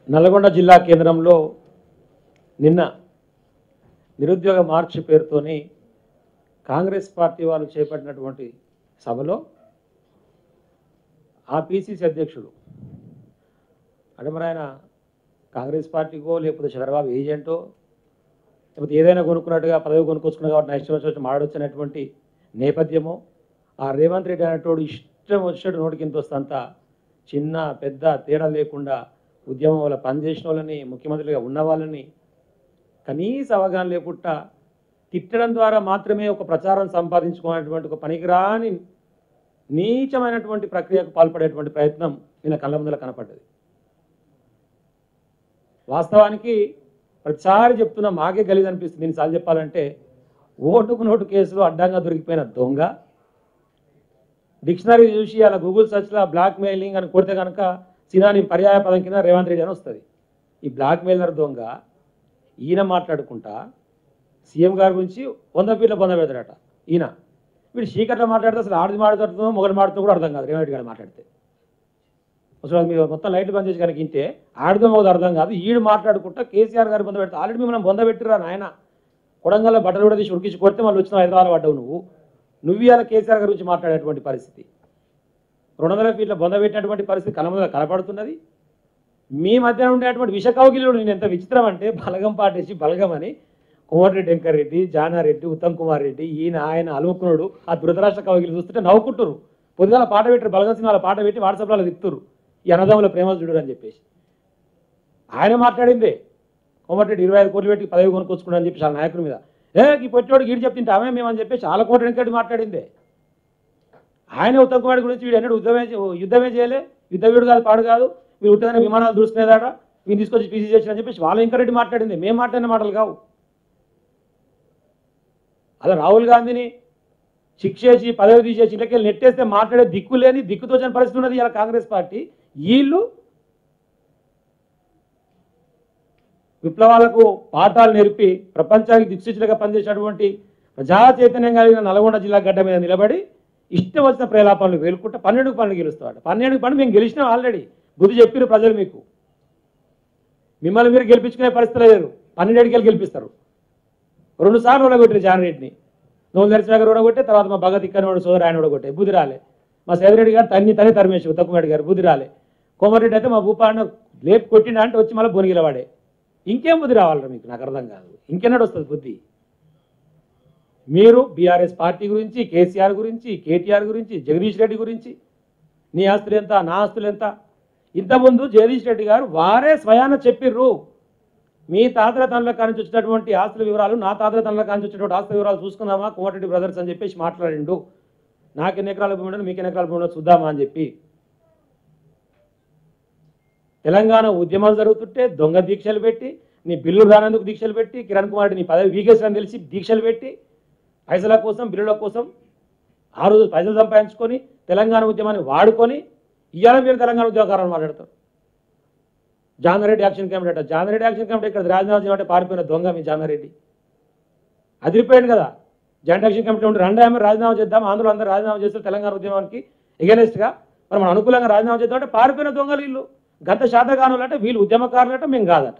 నల్గొండ జిల్లా కేంద్రంలో నిన్న నిరుద్యోగ మార్చ్ పేరుతోని కాంగ్రెస్ పార్టీ వాళ్ళు చేపట్టినటువంటి సభలో ఆ పిసిసి అధ్యక్షుడు అంటే మరి ఆయన కాంగ్రెస్ పార్టీకో లేకపోతే చంద్రబాబు ఏజెంటో లేకపోతే ఏదైనా కొనుక్కున్నట్టుగా పదవి కొనుక్కొచ్చుకున్నా కాబట్టి నా ఇష్టం వచ్చి మాడొచ్చినటువంటి నేపథ్యమో ఆ రేవంత్ రెడ్డి అనేటోడు ఇష్టం వచ్చినట్టు నోటికి ఎంత వస్తుందంత చిన్న పెద్ద తేడా లేకుండా ఉద్యమం వల్ల పనిచేసిన వాళ్ళని ముఖ్యమంత్రిగా ఉన్న వాళ్ళని కనీస అవగాహన లేకుండా తిట్టడం ద్వారా మాత్రమే ఒక ప్రచారం సంపాదించుకునేటువంటి ఒక పనికిరాని నీచమైనటువంటి ప్రక్రియకు పాల్పడేటువంటి ప్రయత్నం నిన్న కళ్ళ ముందర కనపడ్డది వాస్తవానికి ప్రతిసారి చెప్తున్నా మాకే గలీజ్ అనిపిస్తుంది దీనిసార్లు చెప్పాలంటే ఓటుకు నోటు కేసులో అడ్డంగా దొరికిపోయిన దొంగ డిక్షనరీ చూసి అలా గూగుల్ సెర్చ్లో బ్లాక్ మెయిలింగ్ అని కొడితే కనుక సినాని పర్యాయ పదం కింద రేవంత్ రెడ్డి అని వస్తుంది ఈ బ్లాక్ మెయిలర్ దొంగ ఈయన మాట్లాడుకుంటా సీఎం గారి గురించి వంద ఫీట్ల పొంద పెడతాడట ఈయన వీడు చీకట్లో మాట్లాడితే అసలు ఆడది మాట్లాడుతుందో మొగలు మాట్లాడుతూ కూడా అర్థం కాదు రేవంత్ రెడ్డి గారు మాట్లాడితే అసలు మీరు మొత్తం లైట్లు బంద్ చేసి కనుక ఇంటే ఆడదో మొగదు అర్థం కాదు ఈడు మాట్లాడుకుంటా కేసీఆర్ గారు బొంద పెడితే ఆల్రెడీ మిమ్మల్ని బొంద పెట్టిరా నాయన కొడంగల్లో బట్టలు కూడా తీసి ఉడికించి కొడితే మళ్ళీ వచ్చిన హైదరాబాద్ పడ్డావు నువ్వు నువ్వు ఇవాళ కేసీఆర్ గారి గురించి మాట్లాడేటువంటి పరిస్థితి రెండు వందల ఫీట్ల బొంద పెట్టినటువంటి పరిస్థితి కలముద కనపడుతున్నది మీ మధ్య ఉండేటువంటి విషకౌగిలుడు నేను ఎంత విచిత్రం అంటే బలగం పాటేసి బలగం అని కోమటిరెడ్డి వెంకరెడ్డి జానారెడ్డి ఉత్తమ్ కుమార్ రెడ్డి ఈయన ఆయన అలుముకునుడు ఆ ధృతరాష్ట్ర కౌగిలు చూస్తుంటే నవ్వుకుంటారు పొద్దుగాల పాట పెట్టారు బలగం సినిమాల పాట పెట్టి వాట్సాప్లో తిప్పుతారు ఈ అన్నదమ్ముల ప్రేమ చూడరు అని చెప్పేసి ఆయన మాట్లాడిందే కోమటిరెడ్డి ఇరవై ఐదు కోట్లు పెట్టి పదవి కొనుక్కొచ్చుకున్నాడు అని చెప్పేసి ఆ నాయకుడి మీద ఏ ఈ పొట్టోడు గీడి చెప్తుంటే ఆమె మేమని చెప్పేసి చాలా కోటి వెంకటి మాట్లాడిందే ఆయన ఉత్తమ్ కుమార్ గురించి వీడు ఎన్నడూ యుద్ధమే చే- యుద్ధమే చేయలే యుద్ధ వీడు కాదు పాడు కాదు వీడు ఉత్తమైన విమానాలు చూసుకునేదాడ వీళ్ళు తీసుకొచ్చి పీసీ చేసిన అని చెప్పేసి వాళ్ళ ఇంకరెడ్డి మాట్లాడింది మేము మాట్లాడిన మాటలు కావు అలా రాహుల్ గాంధీని శిక్షేసి పదవి తీసేసి ఇళ్ళకెళ్ళి నెట్టేస్తే మాట్లాడే దిక్కు లేని దిక్కుతోచని పరిస్థితి ఉన్నది ఇలా కాంగ్రెస్ పార్టీ వీళ్ళు విప్లవాలకు పాఠాలు నేర్పి ప్రపంచానికి దిక్సూచిలుగా పనిచేసినటువంటి ప్రజా చైతన్యం కలిగిన నల్గొండ జిల్లా గడ్డ మీద నిలబడి ఇష్టం వచ్చిన ప్రేలాపనలు వేలుకుంటే పన్నెండుకు పన్నెండు గెలుస్తాడు పన్నెండుకు పన్నెండు మేము గెలిచినాం ఆల్రెడీ బుద్ధి చెప్పిరు ప్రజలు మీకు మిమ్మల్ని మీరు గెలిపించుకునే పరిస్థితి లేదు పన్నెండేడికి వెళ్ళి గెలిపిస్తారు రెండు సార్లు ఓడగొట్టారు జానరెడ్డిని నోలు దర్శనగర్ ఓడగొట్టే తర్వాత మా భగత్ ఇక్కడి సోదరు ఆయన ఓడగొట్టే బుద్ధి రాలే మా సేదరెడ్డి గారు తన్ని తని తరిమేసి ఉత్తకుమారెడ్డి గారు బుద్ధి రాలే కోమరెడ్డి అయితే మా భూపాన్న లేపు కొట్టినా అంటే వచ్చి మళ్ళీ బొనిగిల వాడే ఇంకేం బుద్ధి రావాలరా మీకు నాకు అర్థం కాదు ఇంకెన్నడు వస్తుంది బుద్ధి మీరు బీఆర్ఎస్ పార్టీ గురించి కేసీఆర్ గురించి కేటీఆర్ గురించి జగదీష్ రెడ్డి గురించి నీ ఆస్తులు ఎంత నా ఆస్తులు ఎంత ఇంతకుముందు జగదీష్ రెడ్డి గారు వారే స్వయాన చెప్పిర్రు మీ తాతల తనల కానించి వచ్చినటువంటి ఆస్తుల వివరాలు నా తాతల తనల కానించి వచ్చినటువంటి ఆస్తుల వివరాలు చూసుకుందామా కోమటిరెడ్డి బ్రదర్స్ అని చెప్పేసి మాట్లాడిండు నాకు ఎన్ని ఎకరాల భూమి ఉండదు మీకు ఎన్ని ఎకరాల భూమి ఉండదు చూద్దామా అని చెప్పి తెలంగాణ ఉద్యమాలు జరుగుతుంటే దొంగ దీక్షలు పెట్టి నీ బిల్లు రానందుకు దీక్షలు పెట్టి కిరణ్ కుమార్ రెడ్డి నీ పదవి వీకేశ్వరని తెలిసి దీక్షలు పెట్టి పైసల కోసం బిల్లుల కోసం ఆ రోజు పైసలు సంపాదించుకొని తెలంగాణ ఉద్యమాన్ని వాడుకొని ఇవాళ మీరు తెలంగాణ ఉద్యోగకారాన్ని మాట్లాడతారు జానారెడ్డి యాక్షన్ కమిటీ అంట జానారెడ్డి యాక్షన్ కమిటీ ఇక్కడ రాజీనామా చేయమంటే పారిపోయిన దొంగ మీ జానారెడ్డి అదిరిపోయింది కదా జాయింట్ యాక్షన్ కమిటీ ఉంటే రెండు ఆమె రాజీనామా చేద్దాం ఆంధ్రలో అందరూ రాజీనామా చేస్తారు తెలంగాణ ఉద్యమానికి ఎగనెస్ట్గా మరి మనం అనుకూలంగా రాజీనామా చేద్దాం అంటే పారిపోయిన దొంగలు వీళ్ళు గత శాతగానులు అంటే వీళ్ళు ఉద్యమకారులట మేము కాదట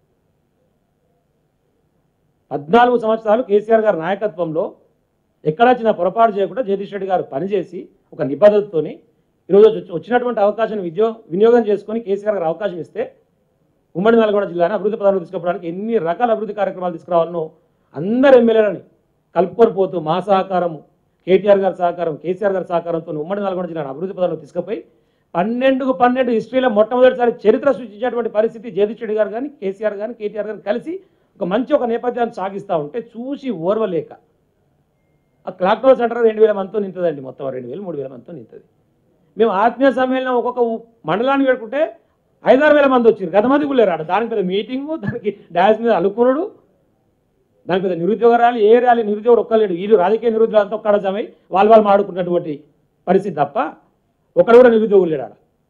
పద్నాలుగు సంవత్సరాలు కేసీఆర్ గారి నాయకత్వంలో ఎక్కడా చిన్న పొరపాటు చేయకుండా జగదీష్ రెడ్డి గారు పనిచేసి ఒక నిబద్ధతతోని ఈరోజు వచ్చి- వచ్చినటువంటి అవకాశాన్ని విద్యో వినియోగం చేసుకొని కేసీఆర్ గారు అవకాశం ఇస్తే ఉమ్మడి నల్గొండ జిల్లాని అభివృద్ధి పదాలు తీసుకుపోవడానికి ఎన్ని రకాల అభివృద్ధి కార్యక్రమాలు తీసుకురావాలనో అందరు ఎమ్మెల్యేలని కలుపుకొని పోతూ మా సహకారము కేటీఆర్ గారి సహకారం కేసీఆర్ గారి సహకారంతో ఉమ్మడి నల్గొండ జిల్లాను అభివృద్ధి పదాలు తీసుకుపోయి పన్నెండుకు పన్నెండు హిస్టరీలో మొట్టమొదటిసారి చరిత్ర సృష్టించేటువంటి పరిస్థితి జగదీష్ రెడ్డి గారు కానీ కేసీఆర్ కానీ కేటీఆర్ గారు కలిసి ఒక మంచి ఒక నేపథ్యాన్ని సాగిస్తూ ఉంటే చూసి ఓర్వలేక ఆ క్లాక్ టవర్ సెంటర్ రెండు వేల మందితో నింతదండి మొత్తం రెండు వేలు మూడు వేల మందితో నింతది మేము ఆత్మీయ సమ్మేళనం ఒక్కొక్క ఊ- మండలాన్ని పెట్టుకుంటే ఐదారు వేల మంది వచ్చారు గత మంది కూడా లేరు దానికి పెద్ద మీటింగు దానికి డాన్స్ మీద అలుకునుడు దానికి పెద్ద నిరుద్యోగ ర్యాలీ ఏ ర్యాలీ నిరుద్యోగుడు ఒక్కలేడు వీళ్ళు రాజకీయ నిరుద్యోగులు అంతా ఒక్కడ జమై వాళ్ళు వాళ్ళు మాడుకున్నటువంటి పరిస్థితి తప్ప ఒక్కడు కూడా నిరుద్యోగులు లేడు ఆడ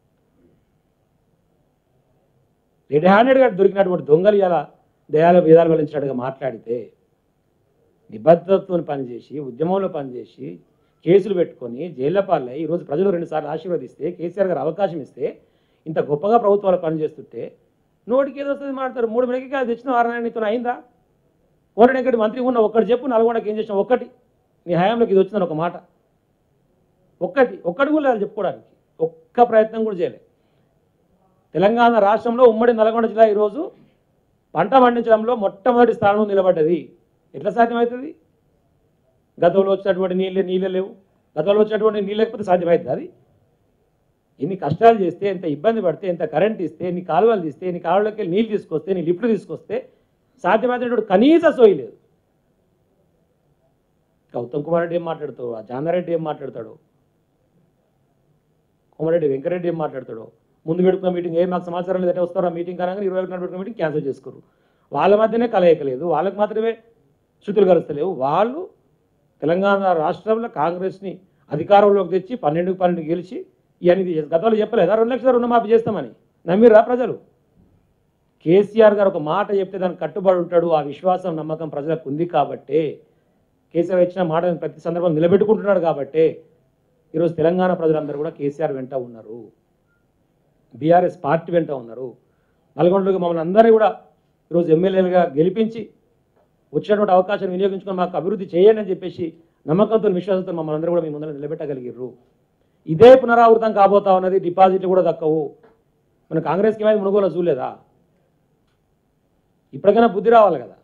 రెడ్ హ్యాండెడ్గా దొరికినటువంటి దొంగలు ఇలా దయాల వేదాలు వలించినట్టుగా మాట్లాడితే నిబద్ధతతో పనిచేసి ఉద్యమంలో పనిచేసి కేసులు పెట్టుకొని జైళ్ళ పాలై ఈరోజు ప్రజలు రెండుసార్లు ఆశీర్వదిస్తే కేసీఆర్ గారు అవకాశం ఇస్తే ఇంత గొప్పగా ప్రభుత్వాలు పనిచేస్తుంటే నోటికి ఏదో వస్తుంది మాట్లాడతారు మూడు మినకాయలు తెచ్చిన వారాయణ నీతో అయిందా కోరడం ఎక్కడి మంత్రి ఉన్న ఒక్కటి చెప్పు నల్గొండకి ఏం చేసినా ఒక్కటి నీ హయాంలోకి ఇది వచ్చిందని ఒక మాట ఒక్కటి ఒక్కటి కూడా లేదు చెప్పుకోవడానికి ఒక్క ప్రయత్నం కూడా చేయలేదు తెలంగాణ రాష్ట్రంలో ఉమ్మడి నల్గొండ జిల్లా ఈరోజు పంట పండించడంలో మొట్టమొదటి స్థానంలో నిలబడ్డది ఎట్లా సాధ్యమవుతుంది గతంలో వచ్చినటువంటి నీళ్ళే నీళ్ళే లేవు గతంలో వచ్చినటువంటి నీళ్ళు లేకపోతే సాధ్యమవుతుంది అది ఎన్ని కష్టాలు చేస్తే ఎంత ఇబ్బంది పడితే ఎంత కరెంట్ ఇస్తే ఎన్ని కాలువలు తీస్తే ఎన్ని కాలువలకి వెళ్ళి నీళ్ళు తీసుకొస్తే ఎన్ని లిఫ్ట్లు తీసుకొస్తే సాధ్యమైనటువంటి కనీస సోయి లేదు గౌతమ్ కుమార్ రెడ్డి ఏం మాట్లాడతాడు ఆ జానారెడ్డి ఏం మాట్లాడతాడు కోమరెడ్డి వెంకరెడ్డి ఏం మాట్లాడతాడు ముందు పెట్టుకున్న మీటింగ్ ఏం మాకు సమాచారం లేదంటే వస్తారో మీటింగ్ కనుక ఇరవై ఒకటి నాడు పెట్టుకున్న మీటింగ్ క్యాన్సిల్ చేసుకోరు వాళ్ళ మధ్యనే కలయిక లేదు వాళ్ళకి మాత్రమే శృతులు కలుస్తలేవు వాళ్ళు తెలంగాణ రాష్ట్రంలో కాంగ్రెస్ని అధికారంలోకి తెచ్చి పన్నెండుకు పన్నెండు గెలిచి ఇవన్నీ చేసి గతంలో చెప్పలేదా రెండు లక్షల రుణమాఫీ చేస్తామని నమ్మిరా ప్రజలు కేసీఆర్ గారు ఒక మాట చెప్తే దానికి కట్టుబడి ఉంటాడు ఆ విశ్వాసం నమ్మకం ప్రజలకు ఉంది కాబట్టే కేసీఆర్ ఇచ్చిన మాటను ప్రతి సందర్భం నిలబెట్టుకుంటున్నాడు కాబట్టే ఈరోజు తెలంగాణ ప్రజలందరూ కూడా కేసీఆర్ వెంట ఉన్నారు బీఆర్ఎస్ పార్టీ వెంట ఉన్నారు నల్గొండలో మమ్మల్ని అందరినీ కూడా ఈరోజు ఎమ్మెల్యేలుగా గెలిపించి వచ్చినటువంటి అవకాశాన్ని వినియోగించుకొని మాకు అభివృద్ధి చేయండి అని చెప్పేసి నమ్మకంతో విశ్వాసంతో మమ్మల్ని అందరూ కూడా మీ ముందర నిలబెట్టగలిగారు ఇదే పునరావృతం కాబోతా ఉన్నది డిపాజిట్లు కూడా దక్కవు మన కాంగ్రెస్కి ఏమైంది మునుగోలు చూడలేదా ఇప్పటికైనా బుద్ధి రావాలి కదా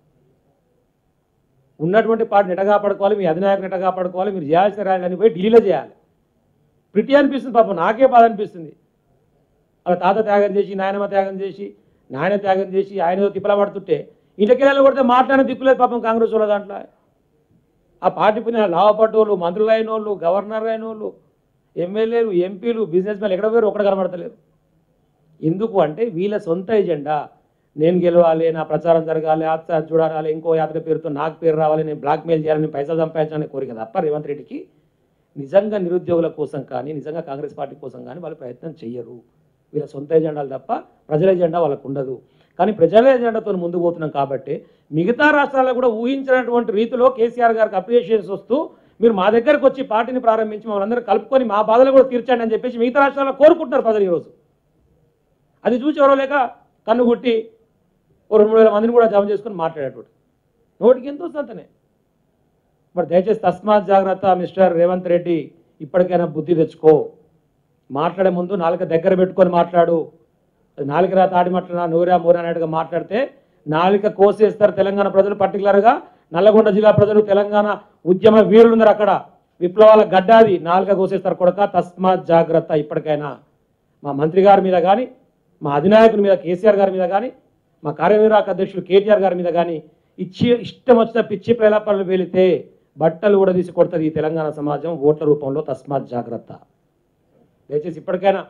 ఉన్నటువంటి పార్టీని ఎట కాపాడుకోవాలి మీ అధినాయకుని ఎట కాపాడుకోవాలి మీరు చేయాల్సిన రాయాలని పోయి ఢిల్లీలో చేయాలి ప్రిటి అనిపిస్తుంది పాపం నాకే బాధ అనిపిస్తుంది వాళ్ళ తాత త్యాగం చేసి నాయనమ్మ త్యాగం చేసి నాయన త్యాగం చేసి ఆయన ఏదో తిప్పల పడుతుంటే ఇంటికి వెళ్ళి కొడితే మాట్లాడిన దిక్కులేదు పాపం కాంగ్రెస్ వాళ్ళ దాంట్లో ఆ పార్టీ పొందిన లాభపడ్డోళ్ళు మంత్రులు అయిన వాళ్ళు గవర్నర్ అయిన వాళ్ళు ఎమ్మెల్యేలు ఎంపీలు బిజినెస్ మ్యాన్ ఎక్కడ పోయారు ఒక్కడ కనబడతలేరు ఎందుకు అంటే వీళ్ళ సొంత ఎజెండా నేను గెలవాలి నా ప్రచారం జరగాలి ఆత్మ చూడాలి ఇంకో యాత్ర పేరుతో నాకు పేరు రావాలి నేను బ్లాక్మెయిల్ చేయాలి నేను పైసలు సంపాదించాలని కోరిక తప్ప రేవంత్ రెడ్డికి నిజంగా నిరుద్యోగుల కోసం కానీ నిజంగా కాంగ్రెస్ పార్టీ కోసం కానీ వాళ్ళు ప్రయత్నం చెయ్యరు వీళ్ళ సొంత ఎజెండాలు తప్ప ప్రజల ఎజెండా వాళ్ళకు ఉండదు కానీ ప్రజల ఎజెండాతో ముందుకు పోతున్నాం కాబట్టి మిగతా రాష్ట్రాల్లో కూడా ఊహించినటువంటి రీతిలో కేసీఆర్ గారికి అప్రిషియేషన్స్ వస్తూ మీరు మా దగ్గరకు వచ్చి పార్టీని ప్రారంభించి మమ్మల్ని అందరూ కలుపుకొని మా బాధలు కూడా తీర్చండి అని చెప్పేసి మిగతా రాష్ట్రాల్లో కోరుకుంటున్నారు ప్రజలు ఈరోజు అది చూసి ఎవరో లేక కన్ను కొట్టి ఓ రెండు మూడు వేల మందిని కూడా జమ చేసుకొని మాట్లాడేటోడు నోటికి ఎంతో సంతనే మరి దయచేసి తస్మాత్ జాగ్రత్త మిస్టర్ రేవంత్ రెడ్డి ఇప్పటికైనా బుద్ధి తెచ్చుకో మాట్లాడే ముందు నాలుక దగ్గర పెట్టుకొని మాట్లాడు అది నాలుక రా తాడి మాట్లాడినా నూరా మూరా అన్నట్టుగా మాట్లాడితే నాలుక కోసేస్తారు తెలంగాణ ప్రజలు పర్టికులర్గా నల్లగొండ జిల్లా ప్రజలు తెలంగాణ ఉద్యమ వీరులు ఉన్నారు అక్కడ విప్లవాల గడ్డాది నాలుక కోసేస్తారు కొడక తస్మాత్ జాగ్రత్త ఇప్పటికైనా మా మంత్రి గారి మీద కానీ మా అధినాయకుని మీద కేసీఆర్ గారి మీద కానీ మా కార్యనిర్వాహక అధ్యక్షుడు కేటీఆర్ గారి మీద కానీ ఇచ్చి ఇష్టం వచ్చిన పిచ్చి ప్రలాపాలను వెళితే బట్టలు కూడా తీసి కొడుతుంది ఈ తెలంగాణ సమాజం ఓట్ల రూపంలో తస్మాత్ జాగ్రత్త దయచేసి ఇప్పటికైనా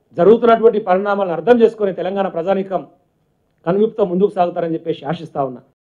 జరుగుతున్నటువంటి పరిణామాలను అర్థం చేసుకొని తెలంగాణ ప్రజానీకం కనువిప్తో ముందుకు సాగుతారని చెప్పేసి ఆశిస్తా ఉన్నా